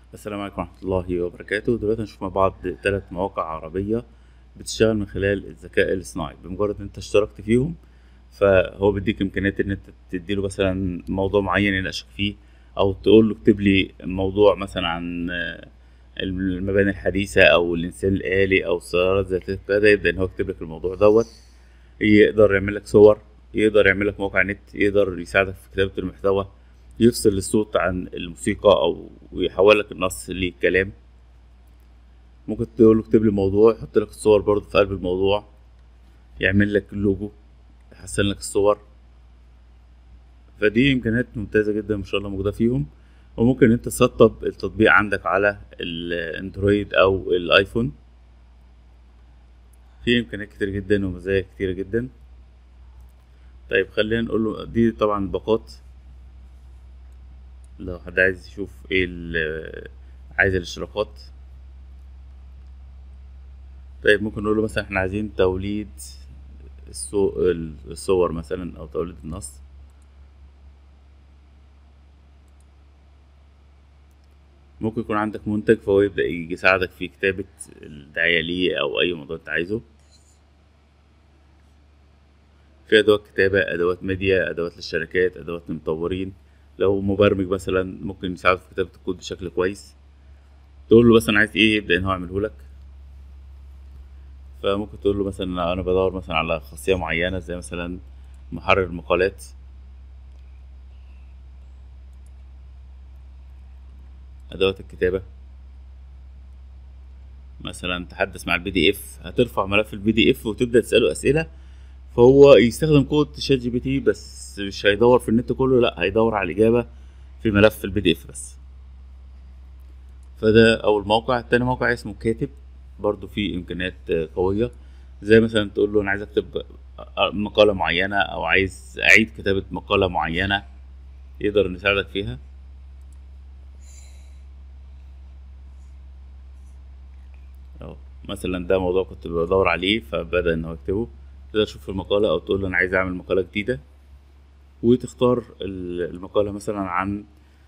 السلام عليكم ورحمة الله وبركاته دلوقتي هنشوف مع بعض ثلاث مواقع عربية بتشتغل من خلال الذكاء الاصطناعي بمجرد ان انت اشتركت فيهم فهو بيديك امكانيات ان انت تديله مثلا موضوع معين يناقشك فيه او تقول له اكتب لي موضوع مثلا عن آه، المباني الحديثة او الانسان الآلي او السيارات ذات كده يبدأ ان هو يكتب لك الموضوع دوت يقدر يعمل لك صور يقدر يعمل لك موقع نت يقدر يساعدك في كتابة المحتوى يفصل الصوت عن الموسيقى او يحول لك النص لكلام ممكن تقول له اكتب لي موضوع يحط لك الصور برضه في قلب الموضوع يعمل لك اللوجو يحسن لك الصور فدي امكانيات ممتازه جدا ما شاء الله موجوده فيهم وممكن انت تسطب التطبيق عندك على الاندرويد او الايفون في امكانيات كتير جدا ومزايا كتيره جدا طيب خلينا نقول له دي طبعا الباقات لو حد عايز يشوف ايه ال- عايز الاشتراكات طيب ممكن نقول له مثلا احنا عايزين توليد الصو- الصور مثلا او توليد النص ممكن يكون عندك منتج فهو يبدأ يساعدك في كتابة الدعاية ليه أو أي موضوع أنت عايزه في أدوات كتابة أدوات ميديا أدوات للشركات أدوات للمطورين لو مبرمج مثلا ممكن يساعده في كتابة الكود بشكل كويس تقول له مثلا عايز ايه يبدأ ان هو يعمله لك فممكن تقول له مثلا انا بدور مثلا على خاصية معينة زي مثلا محرر مقالات ادوات الكتابة مثلا تحدث مع البي دي اف هترفع ملف البي دي اف وتبدأ تسأله اسئلة فهو يستخدم كود شات جي بي تي بس مش هيدور في النت كله لا هيدور على الإجابة في ملف البي دي اف بس فده أول موقع تاني موقع اسمه كاتب برضو فيه إمكانيات آه، قوية زي مثلا تقول له أنا عايز أكتب آه، مقالة معينة أو عايز أعيد كتابة مقالة معينة يقدر إنه يساعدك فيها أهو مثلا ده موضوع كنت بدور عليه فبدأ إن هو يكتبه تقدر تشوف المقالة أو تقول له أنا عايز أعمل مقالة جديدة وتختار ال- المقالة مثلا عن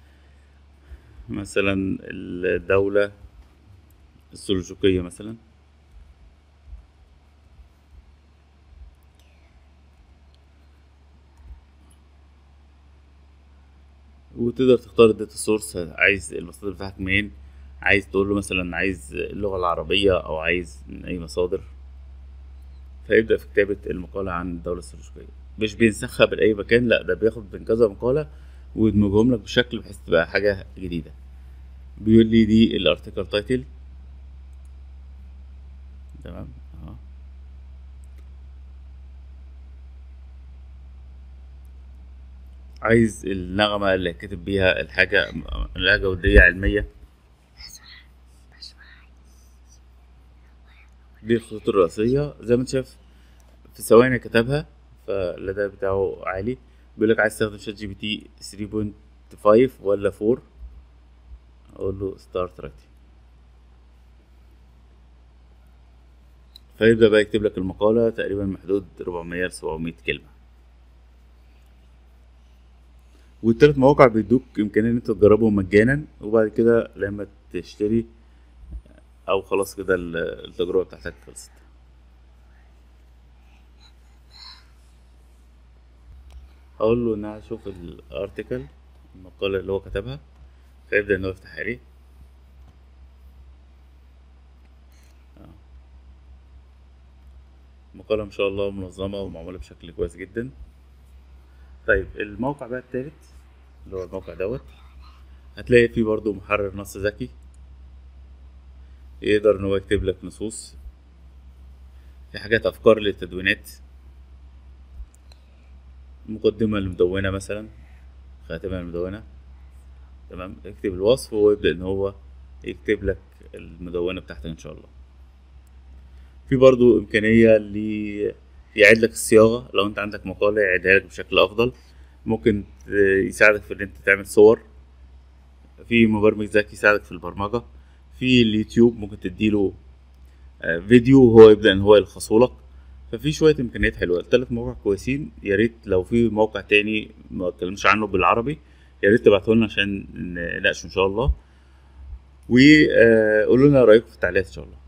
مثلا الدولة السلجوقية مثلا وتقدر تختار الداتا سورس عايز المصادر بتاعتك منين عايز تقول له مثلا عايز اللغة العربية أو عايز من أي مصادر فيبدأ في كتابة المقالة عن الدولة السلجوقية مش بينسخها من أي مكان لأ ده بياخد من كذا مقالة ويدمجهم لك بشكل بحيث تبقى حاجة جديدة بيقول لي دي الارتيكل تايتل تمام اهو عايز النغمة اللي كاتب بيها الحاجة لها جودية علمية دي الخطوط الرئيسية زي ما انت شايف في ثواني كتبها فالأداء بتاعه عالي بيقول لك عايز تستخدم شات جي بي تي 3.5 ولا 4 اقول له ستارت رايتنج فيبدأ بقى يكتب لك المقالة تقريبا محدود 400 ل 700 كلمة والتلات مواقع بيدوك إمكانية إن أنت تجربهم مجانا وبعد كده لما تشتري أو خلاص كده ال- التجربة بتاعتك خلصت أقول له إن أنا أشوف الأرتيكل المقالة اللي هو كتبها فيبدأ إن هو يفتحها لي مقالة ما شاء الله منظمة ومعمولة بشكل كويس جدا طيب الموقع بقى التالت اللي هو الموقع دوت هتلاقي فيه برضو محرر نص ذكي يقدر ان هو يكتب لك نصوص في حاجات افكار للتدوينات مقدمة المدونة مثلا خاتمة المدونة تمام اكتب الوصف وهو يبدأ ان هو يكتب لك المدونة بتاعتك ان شاء الله في برضو إمكانية ل يعيد لك الصياغة لو أنت عندك مقالة يعيدها لك بشكل أفضل ممكن ت- يساعدك في إن أنت تعمل صور في مبرمج ذكي يساعدك في البرمجة في اليوتيوب ممكن تديله آه، فيديو وهو يبدأ إن هو يلخصه لك ففي شوية إمكانيات حلوة التلات مواقع كويسين يا ريت لو في موقع تاني ما اتكلمش عنه بالعربي يا ريت تبعته لنا عشان نناقشه إن شاء الله وقولوا لنا رايكم في التعليقات ان شاء الله